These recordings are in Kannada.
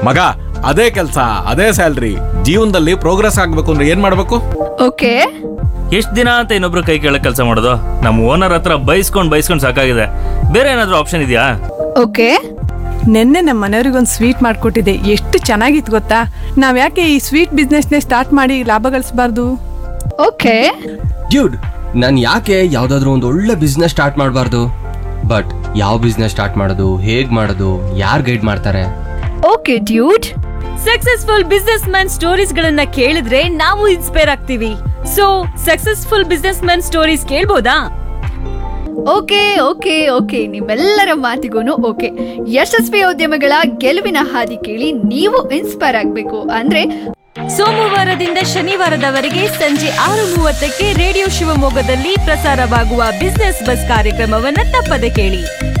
ಮಗ ಅದೇ ಕೆಲಸ ಅದೇ ಸ್ಯಾಲ್ರಿ ಜೀವನದಲ್ಲಿ ಪ್ರೋಗ್ರೆಸ್ ಆಗ್ಬೇಕು ಅಂದ್ರೆ ಏನ್ ಮಾಡ್ಬೇಕು ಓಕೆ ಎಷ್ಟ್ ದಿನ ಅಂತ ಇನ್ನೊಬ್ರು ಕೈ ಕೆಳಗೆ ಕೆಲಸ ಮಾಡೋದು ನಮ್ಮ ಓನರ್ ಹತ್ರ ಬೈಸ್ಕೊಂಡ್ ಬೈಸ್ಕೊಂಡ್ ಸಾಕಾಗಿದೆ ಬೇರೆ ಏನಾದ್ರೂ ಆಪ್ಷನ್ ಇದೆಯಾ ಓಕೆ ನಿನ್ನೆ ನಮ್ಮ ಮನೆಯವ್ರಿಗೊಂದು ಸ್ವೀಟ್ ಮಾಡಿಕೊಟ್ಟಿದ್ದೆ ಎಷ್ಟು ಚೆನ್ನಾಗಿತ್ತು ಗೊತ್ತಾ ನಾವು ಯಾಕೆ ಈ ಸ್ವೀಟ್ ಬಿಸ್ನೆಸ್ನೇ ಸ್ಟಾರ್ಟ್ ಮಾಡಿ ಲಾಭ ಗಳಿಸಬಾರ್ದು ಓಕೆ ಡ್ಯೂಡ್ ನಾನು ಯಾಕೆ ಯಾವುದಾದ್ರೂ ಒಂದು ಒಳ್ಳೆ ಬಿಸ್ನೆಸ್ ಸ್ಟಾರ್ಟ್ ಮಾಡಬಾರ್ದು ಬಟ್ ಯಾವ ಬಿಸ್ನೆಸ್ ಸ್ಟಾರ್ಟ್ ಮಾಡೋದು ಹೇಗ್ ಮಾಡೋದು ಯಾರು ಗೈಡ್ ಮಾಡ್ತಾರೆ okay dude successful business man stories ಗಳನ್ನ ಕೇಳಿದ್ರೆ ನಾವು ಇನ್ಸ್ಪೈರ್ ಆಗ್ತೀವಿ so successful business man stories ಕೇಳ್ಬೋದಾ ಓಕೆ ಓಕೆ ಓಕೆ ನಿಮ್ಮೆಲ್ಲರ ಮಾತಿಗೂ ಓಕೆ ಯಶಸ್ವಿ ಉದ್ಯಮಗಳ ಗೆಲುವಿನ ಹಾದಿ ಕೇಳಿ ನೀವು ಇನ್ಸ್ಪೈರ್ ಆಗಬೇಕು ಅಂದ್ರೆ ಸೋಮವಾರದಿಂದ ಶನಿವಾರದವರೆಗೆ ಸಂಜೆ ಆರು ಮೂವತ್ತಕ್ಕೆ ರೇಡಿಯೋ ಶಿವಮೊಗ್ಗದಲ್ಲಿ ಪ್ರಸಾರವಾಗುವ ಬಿಸ್ನೆಸ್ ಬಸ್ ಕಾರ್ಯಕ್ರಮವನ್ನ ತಪ್ಪದೆ ಕೇಳಿ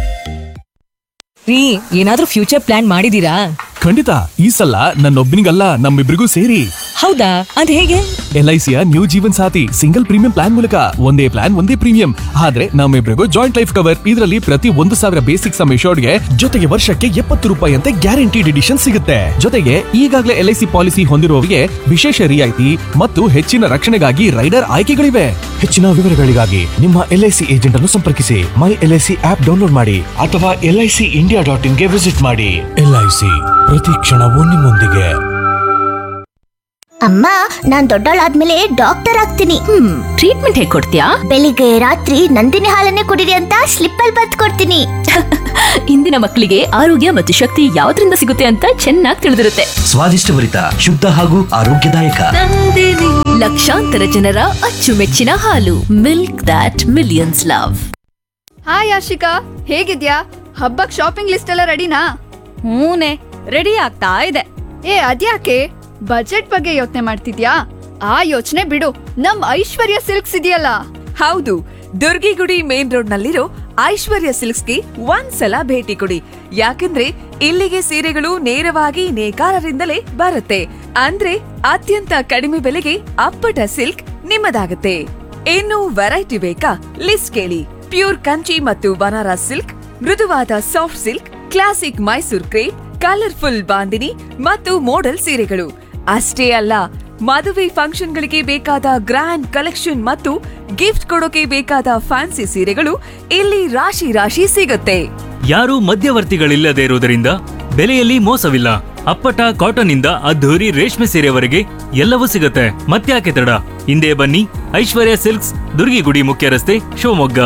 ರೀ ಏನಾದ್ರೂ ಫ್ಯೂಚರ್ ಪ್ಲಾನ್ ಮಾಡಿದೀರಾ ಖಂಡಿತ ಈ ಸಲ ನನ್ನೊಬ್ಬನಿಗಲ್ಲ ನಮ್ಮಿಬ್ರಿಗೂ ಸೇರಿ ಹೌದಾ ಅದ್ ಹೇಗೆ ಎಲ್ ಐ ಸಿಯ new Jeevan Saathi single premium plan ಮೂಲಕ ಒಂದೇ ಪ್ಲಾನ್ ಒಂದೇ ಪ್ರೀಮಿಯಂ ಆದ್ರೆ ನಮ್ಮಿಬ್ರಿಗೂ ಜಾಯಿಂಟ್ ಲೈಫ್ ಕವರ್ ಇದರಲ್ಲಿ ಪ್ರತಿ ಒಂದು ಸಾವಿರ ಬೇಸಿಕ್ ಸಮ್ ಗೆ ಜೊತೆಗೆ ವರ್ಷಕ್ಕೆ ಎಪ್ಪತ್ತು ರೂಪಾಯಿ ಅಂತೆ ಗ್ಯಾರಂಟಿಡ್ ಎಡಿಷನ್ ಸಿಗುತ್ತೆ ಜೊತೆಗೆ ಈಗಾಗಲೇ ಎಲ್ ಐ ಸಿ ಪಾಲಿಸಿ ಹೊಂದಿರುವವರಿಗೆ ವಿಶೇಷ ರಿಯಾಯಿತಿ ಮತ್ತು ಹೆಚ್ಚಿನ ರಕ್ಷಣೆಗಾಗಿ ರೈಡರ್ ಆಯ್ಕೆಗಳಿವೆ ಹೆಚ್ಚಿನ ವಿವರಗಳಿಗಾಗಿ ನಿಮ್ಮ ಎಲ್ ಐ ಸಿ ಏಜೆಂಟ್ ಅನ್ನು ಸಂಪರ್ಕಿಸಿ my L I C app download ಮಾಡಿ ಅಥವಾ L I C India dot ಇನ್ಗೆ ವಿಸಿಟ್ ಮಾಡಿ ಎಲ್ ಐ ಸಿ ಪ್ರತಿ ಕ್ಷಣವೂ ನಿಮ್ಮೊಂದಿಗೆ ಅಮ್ಮ ನಾನ್ ದೊಡ್ಡವಳಾದ್ಮೇಲೆ ಡಾಕ್ಟರ್ ಆಗ್ತೀನಿ ಹ್ಮ್ ಟ್ರೀಟ್ಮೆಂಟ್ ಹೇಗ್ ಕೊಡ್ತೀಯಾ ಬೆಳಿಗ್ಗೆ ರಾತ್ರಿ ನಂದಿನಿ ಹಾಲನ್ನೇ ಕುಡಿರಿ ಅಂತ ಸ್ಲಿಪ್ ಅಲ್ಲಿ ಬರ್ದ್ ಕೊಡ್ತೀನಿ ಇಂದಿನ ಮಕ್ಕಳಿಗೆ ಆರೋಗ್ಯ ಮತ್ತು ಶಕ್ತಿ ಯಾವ್ದ್ರಿಂದ ಸಿಗುತ್ತೆ ಅಂತ ಚೆನ್ನಾಗಿ ತಿಳಿದಿರುತ್ತೆ ಸ್ವಾದಿಷ್ಟಭರಿತ ಶುದ್ಧ ಹಾಗೂ ಆರೋಗ್ಯದಾಯಕ ಲಕ್ಷಾಂತರ ಜನರ ಅಚ್ಚುಮೆಚ್ಚಿನ ಹಾಲು milk that millions love hi Ashika ಹೇಗಿದ್ಯಾ ಹಬ್ಬಕ್ ಶಾಪಿಂಗ್ ಲಿಸ್ಟ್ ಎಲ್ಲ ರೆಡಿನಾ ಹೂನೆ ರೆಡಿ ಆಗ್ತಾ ಇದೆ ಏ ಅದ್ಯಾಕೆ ಬಜೆಟ್ ಬಗ್ಗೆ ಯೋಚನೆ ಮಾಡ್ತಿದ್ಯಾ ಆ ಯೋಚನೆ ಬಿಡು ನಮ್ ಐಶ್ವರ್ಯ ಸಿಲ್ಕ್ಸ್ ಇದೆಯಲ್ಲ ಹೌದು ದುರ್ಗಿಗುಡಿ ಮೇನ್ ರೋಡ್ ನಲ್ಲಿರೋ ಐಶ್ವರ್ಯ ಸಿಲ್ಕ್ಸ್ಗೆ ಒಂದ್ಸಲ ಭೇಟಿ ಕೊಡಿ ಯಾಕಂದ್ರೆ ಇಲ್ಲಿಗೆ ಸೀರೆಗಳು ನೇರವಾಗಿ ನೇಕಾರರಿಂದಲೇ ಬರುತ್ತೆ ಅಂದ್ರೆ ಅತ್ಯಂತ ಕಡಿಮೆ ಬೆಲೆಗೆ ಅಪ್ಪಟ ಸಿಲ್ಕ್ ನಿಮ್ಮದಾಗುತ್ತೆ ಇನ್ನು ವೆರೈಟಿ ಬೇಕಾ ಲಿಸ್ಟ್ ಕೇಳಿ ಪ್ಯೂರ್ ಕಂಚಿ ಮತ್ತು ಬನಾರಸ್ ಸಿಲ್ಕ್ ಮೃದುವಾದ soft silk classic Mysore crepe colourful bandhani ಮತ್ತು ಮೋಡಲ್ ಸೀರೆಗಳು ಅಷ್ಟೇ ಅಲ್ಲ ಮದುವೆ ಫಂಕ್ಷನ್ಗಳಿಗೆ ಬೇಕಾದ ಗ್ರ್ಯಾಂಡ್ ಕಲೆಕ್ಷನ್ ಮತ್ತು ಗಿಫ್ಟ್ ಕೊಡೋಕೆ ಬೇಕಾದ ಫ್ಯಾನ್ಸಿ ಸೀರೆಗಳು ಇಲ್ಲಿ ರಾಶಿ ರಾಶಿ ಸಿಗುತ್ತೆ ಯಾರು ಮಧ್ಯವರ್ತಿಗಳಿಲ್ಲದೆ ಇರುವುದರಿಂದ ಬೆಲೆಯಲ್ಲಿ ಮೋಸವಿಲ್ಲ ಅಪ್ಪಟ ಕಾಟನ್ ಇಂದ ಅದ್ಧೂರಿ ರೇಷ್ಮೆ ಸೀರೆವರೆಗೆ ಎಲ್ಲವೂ ಸಿಗುತ್ತೆ ಮತ್ತ್ಯಾಕೆ ತಡ ಹಿಂದೆ ಬನ್ನಿ ಐಶ್ವರ್ಯ ಸಿಲ್ಕ್ಸ್ ದುರ್ಗಿಗುಡಿ ಮುಖ್ಯ ರಸ್ತೆ ಶಿವಮೊಗ್ಗ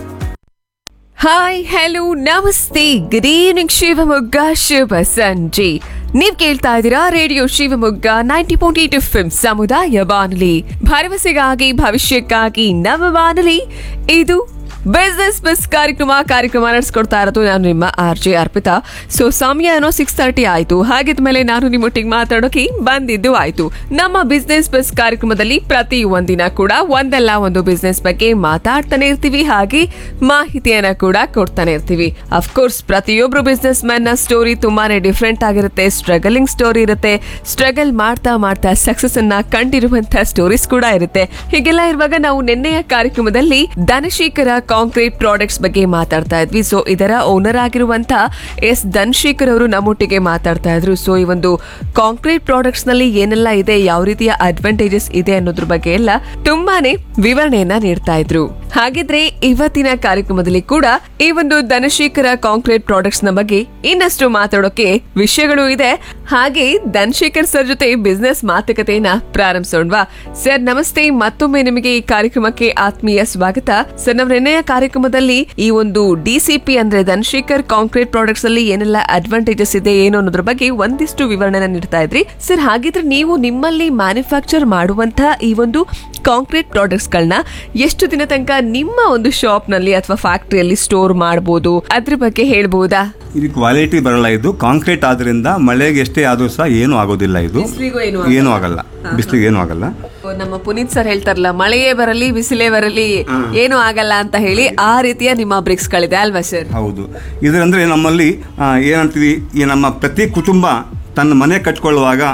ಹಾಯ್ ಹಲೋ ನಮಸ್ತೆ ಗುಡ್ ಈವ್ನಿಂಗ್ ಶಿವಮೊಗ್ಗ ಶುಭ ಸಂಜೆ ನೀವ್ ಕೇಳ್ತಾ ಇದ್ದೀರಾ radio Shivamogga ninety point eight F ಸಮುದಾಯ ಬಾನುಲಿ ಭರವಸೆಗಾಗಿ ಭವಿಷ್ಯಕ್ಕಾಗಿ ನವ ಬಾನುಲಿ ಇದು ಬಿಸ್ನೆಸ್ ಬಸ್ ಕಾರ್ಯಕ್ರಮ ಕಾರ್ಯಕ್ರಮ ನಡೆಸ್ಕೊಡ್ತಾ ಇರೋದು ನಾನು ನಿಮ್ಮ ಆರ್ ಜೆ ಅರ್ಪಿತಾ ಸೊ ಸಮಯ ಏನೋ ಸಿಕ್ಸ್ ತರ್ಟಿ ಆಯ್ತು ಹಾಗಿದ್ಮೇಲೆ ನಾನು ನಿಮ್ಮೊಟ್ಟಿಗೆ ಮಾತಾಡೋಕೆ ಬಂದಿದ್ದು ಆಯ್ತು ನಮ್ಮ ಬಿಸ್ನೆಸ್ ಬಸ್ ಕಾರ್ಯಕ್ರಮದಲ್ಲಿ ಪ್ರತಿ ಒಂದಿನ ಕೂಡ ಒಂದಲ್ಲ ಒಂದು ಬಿಸ್ನೆಸ್ ಬಗ್ಗೆ ಮಾತಾಡ್ತಾನೆ ಇರ್ತೀವಿ ಹಾಗೆ ಮಾಹಿತಿಯನ್ನ ಕೂಡ ಕೊಡ್ತಾನೆ ಇರ್ತೀವಿ ಅಫ್ಕೋರ್ಸ್ ಪ್ರತಿಯೊಬ್ರು ಬಿಸ್ನೆಸ್ ಮ್ಯಾನ್ ನ ಸ್ಟೋರಿ ತುಂಬಾನೇ ಡಿಫ್ರೆಂಟ್ ಆಗಿರುತ್ತೆ ಸ್ಟ್ರಗಲಿಂಗ್ ಸ್ಟೋರಿ ಇರುತ್ತೆ ಸ್ಟ್ರಗಲ್ ಮಾಡ್ತಾ ಮಾಡ್ತಾ ಸಕ್ಸಸ್ ಅನ್ನ ಕಂಡಿರುವಂತ ಸ್ಟೋರೀಸ್ ಕೂಡ ಇರುತ್ತೆ ಹೀಗೆಲ್ಲ ಇರುವಾಗ ನಾವು ನಿನ್ನೆಯ ಕಾರ್ಯಕ್ರಮದಲ್ಲಿ ಧನಶೇಖರ ಕಾಂಕ್ರೀಟ್ ಪ್ರಾಡಕ್ಟ್ಸ್ ಬಗ್ಗೆ ಮಾತಾಡ್ತಾ ಇದ್ವಿ ಸೊ ಇದರ ಓನರ್ ಆಗಿರುವಂತ ಎಸ್ ಧನಶೇಖರ್ ಅವರು ನಮ್ಮೊಟ್ಟಿಗೆ ಮಾತಾಡ್ತಾ ಇದ್ರು ಸೊ ಈ ಒಂದು ಕಾಂಕ್ರೀಟ್ ಪ್ರಾಡಕ್ಟ್ಸ್ ನಲ್ಲಿ ಏನೆಲ್ಲ ಇದೆ ಯಾವ ರೀತಿಯ ಅಡ್ವಾಂಟೇಜಸ್ ಇದೆ ಅನ್ನೋದ್ರ ಬಗ್ಗೆ ಎಲ್ಲ ತುಂಬಾನೇ ವಿವರಣೆಯನ್ನ ನೀಡ್ತಾ ಇದ್ರು ಹಾಗಿದ್ರೆ ಇವತ್ತಿನ ಕಾರ್ಯಕ್ರಮದಲ್ಲಿ ಕೂಡ ಈ ಒಂದು ಧನಶೇಖರ ಕಾಂಕ್ರೀಟ್ ಪ್ರಾಡಕ್ಟ್ಸ್ ನ ಬಗ್ಗೆ ಇನ್ನಷ್ಟು ಮಾತಾಡೋಕೆ ವಿಷಯಗಳು ಇದೆ ಹಾಗೆ ಧನಶೇಖರ್ ಸರ್ ಜೊತೆ ಬಿಸ್ನೆಸ್ ಮಾತುಕತೆಯನ್ನ ಪ್ರಾರಂಭಿಸೋಣವಾ ಸರ್ ನಮಸ್ತೆ ಮತ್ತೊಮ್ಮೆ ನಿಮಗೆ ಈ ಕಾರ್ಯಕ್ರಮಕ್ಕೆ ಆತ್ಮೀಯ ಸ್ವಾಗತ ಸರ್ ನಮ್ಮ ನಿನ್ನೆಯ ಕಾರ್ಯಕ್ರಮದಲ್ಲಿ ಈ ಒಂದು ಡಿಸಿಪಿ ಅಂದ್ರೆ ಧನಶೇಖರ್ ಕಾಂಕ್ರೀಟ್ ಪ್ರಾಡಕ್ಟ್ಸ್ ಅಲ್ಲಿ ಏನೆಲ್ಲ ಅಡ್ವಾಂಟೇಜಸ್ ಇದೆ ಏನು ಅನ್ನೋದ್ರ ಬಗ್ಗೆ ಒಂದಿಷ್ಟು ವಿವರಣೆನ ನೀಡ್ತಾ ಇದ್ರಿ ಸರ್ ಹಾಗಿದ್ರೆ ನೀವು ನಿಮ್ಮಲ್ಲಿ ಮ್ಯಾನುಫ್ಯಾಕ್ಚರ್ ಮಾಡುವಂತಹ ಈ ಒಂದು ಕಾಂಕ್ರೀಟ್ ಪ್ರಾಡಕ್ಟ್ಸ್ ಗಳನ್ನ ಎಷ್ಟು ದಿನ ತನಕ ನಿಮ್ಮ ಒಂದು ಶಾಪ್ ನಲ್ಲಿ ಅಥವಾ ಫ್ಯಾಕ್ಟರಿಯಲ್ಲಿ ಸ್ಟೋರ್ ಮಾಡಬಹುದು ಅದ್ರ ಬಗ್ಗೆ ಹೇಳ್ಬಹುದಾ ಇದು ಕ್ವಾಲಿಟಿ ಬರಲ್ಲ ಇದು ಕಾಂಕ್ರೀಟ್ ಆದ್ರಿಂದ ಮಳೆಗೆ ಎಷ್ಟೇ ಆದ್ರೂ ಸಹ ಏನು ಆಗೋದಿಲ್ಲ ಇದು ಬಿಸ್ಲಿಗೂ ಏನು ಏನು ಆಗಲ್ಲ ಬಿಸಿಲಿಗೆ ಏನು ಆಗಲ್ಲ ನಮ್ಮ ಪುನೀತ್ ಸರ್ ಹೇಳ್ತಾರಲ್ಲ ಮಳೆಯೇ ಬರಲಿ ಬಿಸಿಲೇ ಬರಲಿ ಏನು ಆಗಲ್ಲ ಅಂತ ಹೇಳಿ ಆ ರೀತಿಯ ನಿಮ್ಮ ಬ್ರಿಕ್ಸ್ ಗಳಿದೆ ಅಲ್ವಾ ಸರ್ ಹೌದು ಇದರಂದ್ರೆ ನಮ್ಮಲ್ಲಿ ಆ, ಏನಂತೀವಿ ಈ ನಮ್ಮ ಪ್ರತಿ ಕುಟುಂಬ ತನ್ನ ಮನೆ ಕಟ್ಕೊಳ್ಳುವಾಗ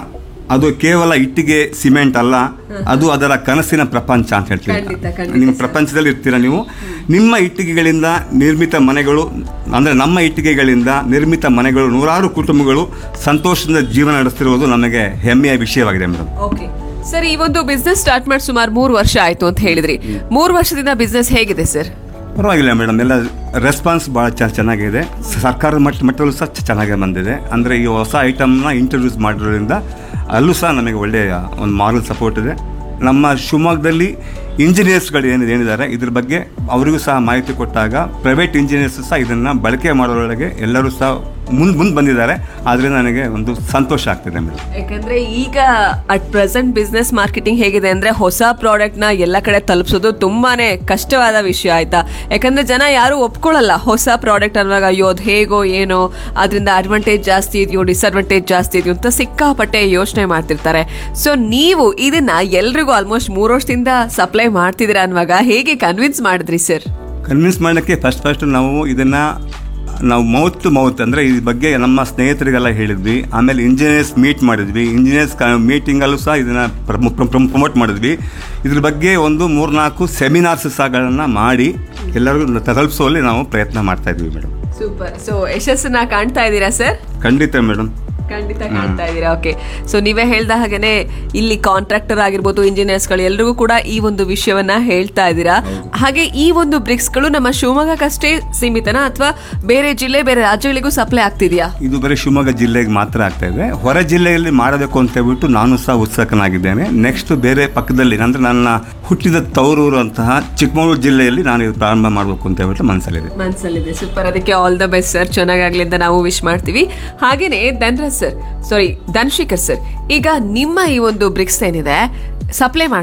ಅದು ಕೇವಲ ಇಟ್ಟಿಗೆ ಸಿಮೆಂಟ್ ಅಲ್ಲ ಅದು ಅದರ ಕನಸಿನ ಪ್ರಪಂಚ ಅಂತ ಹೇಳ್ತೀವಿ ಖಂಡಿತ, ಖಂಡಿತ ನಿಮ್ಮ ಪ್ರಪಂಚದಲ್ಲಿ ಇರ್ತೀರ ನೀವು ನಿಮ್ಮ ಇಟ್ಟಿಗೆಗಳಿಂದ ನಿರ್ಮಿತ ಮನೆಗಳು ಅಂದರೆ ನಮ್ಮ ಇಟ್ಟಿಗೆಗಳಿಂದ ನಿರ್ಮಿತ ಮನೆಗಳು ನೂರಾರು ಕುಟುಂಬಗಳು ಸಂತೋಷದಿಂದ ಜೀವನ ನಡೆಸ್ತಿರುವುದು ನಮಗೆ ಹೆಮ್ಮೆಯ ವಿಷಯವಾಗಿದೆ ಮೇಡಮ್ ಓಕೆ ಸರ್ ಈ ಒಂದು ಬಿಸ್ನೆಸ್ ಸ್ಟಾರ್ಟ್ ಮಾಡಿ ಸುಮಾರು ಮೂರು ವರ್ಷ ಆಯ್ತು ಅಂತ ಹೇಳಿದ್ರಿ ಮೂರು ವರ್ಷದಿಂದ ಬಿಸ್ನೆಸ್ ಹೇಗಿದೆ ಸರ್ ಪರವಾಗಿಲ್ಲ ಮೇಡಮ್ ಎಲ್ಲ ರೆಸ್ಪಾನ್ಸ್ ಭಾಳ ಚ ಚೆನ್ನಾಗಿದೆ ಸರ್ಕಾರದ ಮಟ್ಟ ಮಟ್ಟದಲ್ಲೂ ಸಹ ಚ- ಚೆನ್ನಾಗೇ ಬಂದಿದೆ ಅಂದರೆ ಈ ಹೊಸ ಐಟಮ್ನ ಇಂಟ್ರೊಡ್ಯೂಸ್ ಮಾಡಿರೋದ್ರಿಂದ ಅಲ್ಲೂ ಸಹ ನಮಗೆ ಒಳ್ಳೆಯ ಒಂದು ಮಾರಲ್ ಸಪೋರ್ಟ್ ಇದೆ ನಮ್ಮ ಶಿವಮೊಗ್ಗದಲ್ಲಿ ಇಂಜಿನಿಯರ್ಸ್ಗಳು ಏನಿದೆ ಏನಿದ್ದಾರೆ ಇದ್ರ ಬಗ್ಗೆ ಅವರಿಗೂ ಸಹ ಮಾಹಿತಿ ಕೊಟ್ಟಾಗ ಪ್ರೈವೇಟ್ ಇಂಜಿನಿಯರ್ಸ್ ಸಹ ಇದನ್ನು ಬಳಕೆ ಮಾಡೋದ್ರೊಳಗೆ ಎಲ್ಲರೂ ಸಹ ಮುಂದೆ ಮುಂದೆ ಬಂದಿದ್ದಾರೆ ಆದ್ದರಿಂದ ನನಗೆ ಒಂದು ಸಂತೋಷ ಆಗ್ತಿದೆ ಮೇಡಮ್ ಯಾಕಂದ್ರೆ ಈಗ ಅಟ್ ಪ್ರೆಸೆಂಟ್ ಬಿಸ್ನೆಸ್ ಮಾರ್ಕೆಟಿಂಗ್ ಹೇಗಿದೆ ಅಂದ್ರೆ ಹೊಸ ಪ್ರಾಡಕ್ಟ್ ನ ಎಲ್ಲ ಕಡೆ ತಲುಪಿಸೋದು ತುಂಬಾನೇ ಕಷ್ಟವಾದ ವಿಷಯ ಆಯ್ತಾ ಯಾಕಂದ್ರೆ ಜನ ಯಾರು ಒಪ್ಕೊಳ್ಳಲ್ಲ ಹೊಸ ಪ್ರಾಡಕ್ಟ್ ಅನ್ನುವಾಗ ಅಯ್ಯೋ ಅದು ಹೇಗೋ ಏನೋ ಅದರಿಂದ ಅಡ್ವಾಂಟೇಜ್ ಜಾಸ್ತಿ ಇದೆಯೋ ಡಿಸ್ಅಡ್ವಾಂಟೇಜ್ ಜಾಸ್ತಿ ಇದೆಯೋ ಅಂತ ಸಿಕ್ಕಾಪಟ್ಟೆ ಯೋಚನೆ ಮಾಡ್ತಿರ್ತಾರೆ ಸೊ ನೀವು ಇದನ್ನ ಎಲ್ರಿಗೂ ಆಲ್ಮೋಸ್ಟ್ ಮೂರು ವರ್ಷದಿಂದ ಸಪ್ಲೈ ಮಾಡ್ತಿದ್ದೀರಾ ಅನ್ನುವಾಗ ಹೇಗೆ ಕನ್ವಿನ್ಸ್ ಮಾಡಿದ್ರಿ ಸರ್ ಕನ್ವಿನ್ಸ್ ಮಾಡೋಕ್ಕೆ ಫಸ್ಟ್ ಫಸ್ಟ್ ನಾವು ಇದನ್ನು ನಾವು ಮೌತ್ ಟು ಮೌತ್ ಅಂದರೆ ಈ ಬಗ್ಗೆ ನಮ್ಮ ಸ್ನೇಹಿತರಿಗೆಲ್ಲ ಹೇಳಿದ್ವಿ ಆಮೇಲೆ ಇಂಜಿನಿಯರ್ಸ್ ಮೀಟ್ ಮಾಡಿದ್ವಿ ಇಂಜಿನಿಯರ್ಸ್ ಮೀಟಿಂಗಲ್ಲೂ ಸಹ ಇದನ್ನು ಪ್ರಮೋಟ್ ಮಾಡಿದ್ವಿ ಇದ್ರ ಬಗ್ಗೆ ಒಂದು ಮೂರ್ನಾಲ್ಕು ಸೆಮಿನಾರ್ಸ್ ಸಹಗಳನ್ನು ಮಾಡಿ ಎಲ್ಲರಿಗೂ ತಲುಪಿಸುವಲ್ಲಿ ನಾವು ಪ್ರಯತ್ನ ಮಾಡ್ತಾ ಇದ್ವಿ ಮೇಡಮ್ ಸೂಪರ್ ಸೊ ಯಶಸ್ಸನ್ನ ಕಾಣ್ತಾ ಇದ್ದೀರಾ ಸರ್ ಖಂಡಿತ ಮೇಡಮ್ ಖಂಡಿತ ಕಾಣ್ತಾ ಇದ್ದೀರಾ ಓಕೆ ಸೊ ನೀವೇ ಹೇಳ್ದ ಹಾಗೇನೆ ಇಲ್ಲಿ ಕಾಂಟ್ರಾಕ್ಟರ್ ಆಗಿರ್ಬೋದು ಇಂಜಿನಿಯರ್ಸ್ಗಳು ಎಲ್ರಿಗೂ ಕೂಡ ಈ ಒಂದು ವಿಷಯವನ್ನ ಹೇಳ್ತಾ ಇದ್ದೀರಾ ಹಾಗೆ ಈ ಒಂದು ಬ್ರಿಕ್ಸ್ಗಳು ನಮ್ಮ ಶಿವಮೊಗ್ಗಕ್ಕಷ್ಟೇ ಸೀಮಿತನಾ ಅಥವಾ ಬೇರೆ ಜಿಲ್ಲೆ ಬೇರೆ ರಾಜ್ಯಗಳಿಗೂ ಸಪ್ಲೈ ಆಗ್ತಿದ್ಯಾ ಇದು ಬರೀ ಶಿವಮೊಗ್ಗ ಜಿಲ್ಲೆಗೆ ಮಾತ್ರ ಆಗ್ತಾ ಇದೆ ಹೊರ ಜಿಲ್ಲೆಯಲ್ಲಿ ಮಾಡಬೇಕು ಅಂತ ಹೇಳ್ಬಿಟ್ಟು ನಾನು ಸಹ ಉತ್ಸುಕನಾಗಿದ್ದೇನೆ ನೆಕ್ಸ್ಟ್ ಬೇರೆ ಪಕ್ಕದಲ್ಲಿ ಅಂದರೆ ನನ್ನ ಹುಟ್ಟಿದ ತವರೂರು ಅಂತಹ ಚಿಕ್ಕಮಗಳೂರು ಜಿಲ್ಲೆಯಲ್ಲಿ ನಾನು ಇದು ಪ್ರಾರಂಭ ಮಾಡಬೇಕು ಅಂತ ಹೇಳ್ಬಿಟ್ಟು ಮನಸ್ಸಲ್ಲಿದೆ ಮನ್ಸಲ್ಲಿದೆ ಸೂಪರ್ ಅದಕ್ಕೆ ಆಲ್ ದ ಬೆಸ್ಟ್ ಸರ್ ಚೆನ್ನಾಗಾಗ್ಲಿ ಅಂತ ನಾವು ವಿಶ್ ಮಾಡ್ತೀವಿ ಹಾಗೇನೆ Dhanraj sir sorry Dhanshekar sir ಈಗ ನಿಮ್ಮ ಈ ಒಂದು ಬ್ರಿಕ್ಸ್ ಏನಿದೆ ಸಪ್ಲೈ